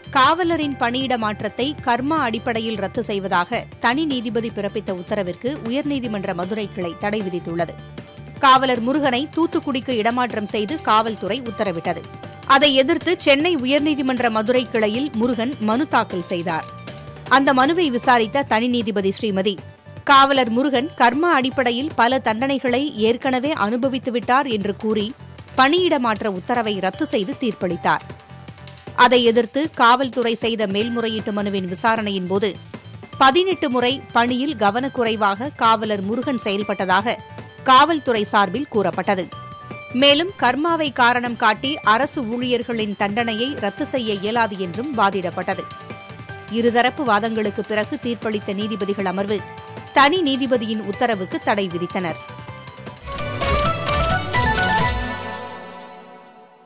காவலரின் பணியிட மாற்றத்தை கர்மா அடிப்படையில் ரத்து செய்வதாக தனி நீதிபதி பிறப்பித்த உத்தரவிற்கு உயர்நீதிமன்ற மதுரை கிளை தடை விதித்துள்ளது காவலர் முருகனை தூத்துக்குடிக்கு இடமாற்றம் செய்து காவல்துறை உத்தரவிட்டது அதை எதிர்த்து சென்னை உயர்நீதிமன்ற மதுரை கிளையில் முருகன் மனு தாக்கல் செய்தார் அந்த மனுவை விசாரித்த தனி நீதிபதி ஸ்ரீமதி காவலர் முருகன் கர்மா அடிப்படையில் பல தண்டனைகளை ஏற்கனவே அனுபவித்துவிட்டார் என்று கூறி பணியிட மாற்ற உத்தரவை ரத்து செய்து தீர்ப்பளித்தார் அதை எதிர்த்து காவல்துறை செய்த மேல்முறையீட்டு மனுவின் விசாரணையின் போது பதினெட்டு முறை பணியில் கவனக்குறைவாக காவலர் முருகன் செயல்பட்டதாக காவல்துறை சார்பில் கூறப்பட்டது மேலும் கர்மாவை காரணம் காட்டி அரசு ஊழியர்களின் தண்டனையை ரத்து செய்ய இயலாது என்றும் வாதிடப்பட்டது இருதரப்பு வாதங்களுக்கு பிறகு தீர்ப்பளித்த நீதிபதிகள் அமர்வு தனி நீதிபதியின் உத்தரவுக்கு தடை விதித்தனர்